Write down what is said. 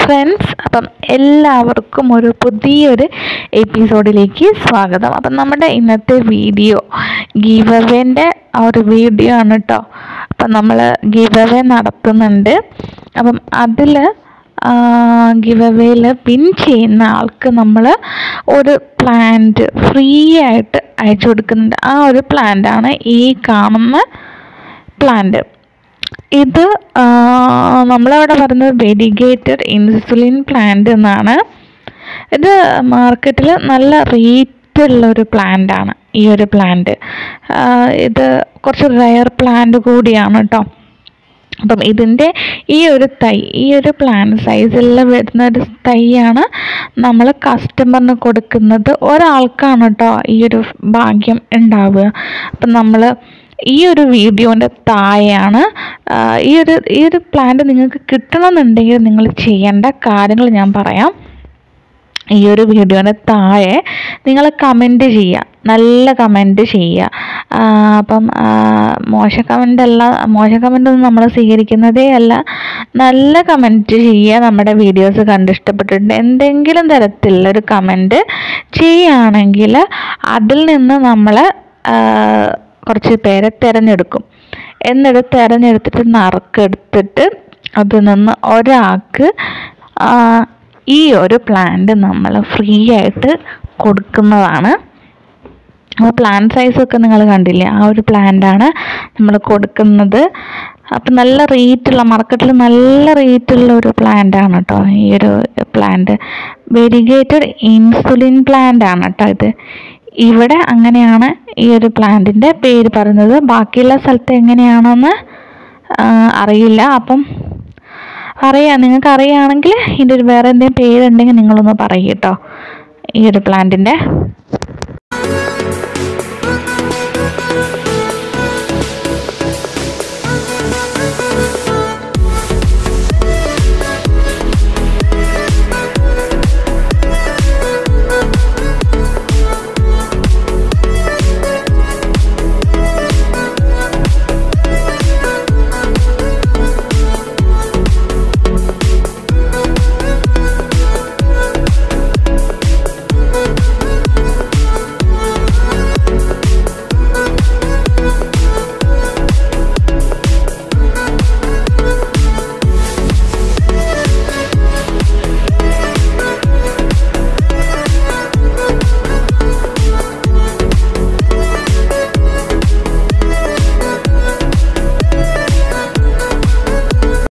friends അപ്പം എല്ലാവർക്കും ഒരു പുതിയൊരു എപ്പിസോഡിലേക്ക് സ്വാഗതം അപ്പം നമ്മുടെ ഇന്നത്തെ വീഡിയോ ഗീവ് അവേൻ്റെ ആ ഒരു വീഡിയോ ആണ് കേട്ടോ അപ്പം നമ്മൾ ഗീവ് അവേ നടത്തുന്നുണ്ട് അപ്പം അതിൽ ഗിവ് അവേയിൽ വിൻ ചെയ്യുന്ന ആൾക്ക് നമ്മൾ ഒരു പ്ലാന്റ് ഫ്രീ ആയിട്ട് അയച്ചു കൊടുക്കുന്നുണ്ട് ആ ഒരു പ്ലാന്റാണ് ഈ കാണുന്ന പ്ലാന്റ് ഇത് ആ, നമ്മളവിടെ പറയുന്നത് വെരിഗേറ്റഡ് ഇൻസുലിൻ പ്ലാന്റ് എന്നാണ് ഇത് മാർക്കറ്റിൽ നല്ല റേറ്റ് ഉള്ള ഒരു പ്ലാന്റ് ആണ് ഈ ഒരു പ്ലാന്റ് ഇത് കുറച്ച് റയർ പ്ലാന്റ് കൂടിയാണ് കേട്ടോ അപ്പം ഇതിൻ്റെ ഈ ഒരു തൈ ഈ ഒരു പ്ലാൻ സൈസിൽ വരുന്ന ഒരു തൈയാണ് നമ്മൾ കസ്റ്റമറിന് കൊടുക്കുന്നത് ഒരാൾക്കാണ് കേട്ടോ ഈ ഒരു ഭാഗ്യം ഉണ്ടാവുക അപ്പം നമ്മൾ ഈ ഒരു വീഡിയോൻ്റെ താഴെയാണ് ആ, ഈ ഒരു ഈ ഒരു പ്ലാന്റ് നിങ്ങൾക്ക് കിട്ടണമെന്നുണ്ടെങ്കിൽ നിങ്ങൾ ചെയ്യേണ്ട കാര്യങ്ങൾ ഞാൻ പറയാം ഈ ഒരു വീഡിയോയുടെ താഴെ നിങ്ങൾ കമൻറ്റ് ചെയ്യുക നല്ല കമൻറ്റ് ചെയ്യുക ആ, അപ്പം ആ, മോശ കമൻ്റ് അല്ല മോശ കമൻ്റ് ഒന്നും നമ്മൾ സ്വീകരിക്കുന്നതേ അല്ല നല്ല കമൻറ്റ് ചെയ്യുക നമ്മുടെ വീഡിയോസ് കണ്ട് ഇഷ്ടപ്പെട്ടിട്ടുണ്ട് എന്തെങ്കിലും തരത്തിലുള്ള ഒരു കമൻറ്റ് ചെയ്യുകയാണെങ്കിൽ അതിൽ നിന്ന് നമ്മൾ കുറച്ച് പേരെ തിരഞ്ഞെടുക്കും എന്നിട്ട് തിരഞ്ഞെടുത്തിട്ട് നറുക്കെടുത്തിട്ട് അതിൽ നിന്ന് ഒരാൾക്ക് ആ, ഈ ഒരു പ്ലാന്റ് നമ്മൾ ഫ്രീ ആയിട്ട് കൊടുക്കുന്നതാണ് ആ പ്ലാൻ സൈസൊക്കെ നിങ്ങൾ കണ്ടില്ലേ ആ ഒരു പ്ലാന്റാണ് നമ്മൾ കൊടുക്കുന്നത് അപ്പം നല്ല റേറ്റുള്ള മാർക്കറ്റിൽ നല്ല റേറ്റുള്ള ഒരു പ്ലാന്റ് ആണ് കേട്ടോ ഈ ഒരു പ്ലാന്റ് വെരിഗേറ്റഡ് ഇൻസുലിൻ പ്ലാന്റ് ആണ് കേട്ടോ ഇത് ഇവിടെ അങ്ങനെയാണ് ഈ ഒരു പ്ലാന്റിൻ്റെ പേര് പറയുന്നത് ബാക്കിയുള്ള സ്ഥലത്ത് എങ്ങനെയാണെന്ന് ആ, അറിയില്ല അപ്പം അറിയാം നിങ്ങൾക്ക് അറിയുകയാണെങ്കിൽ ഇതിൻ്റെ ഒരു വേറെ എന്തെങ്കിലും പേരുണ്ടെങ്കിൽ നിങ്ങളൊന്ന് പറയൂ കേട്ടോ ഈ ഒരു പ്ലാന്റിൻ്റെ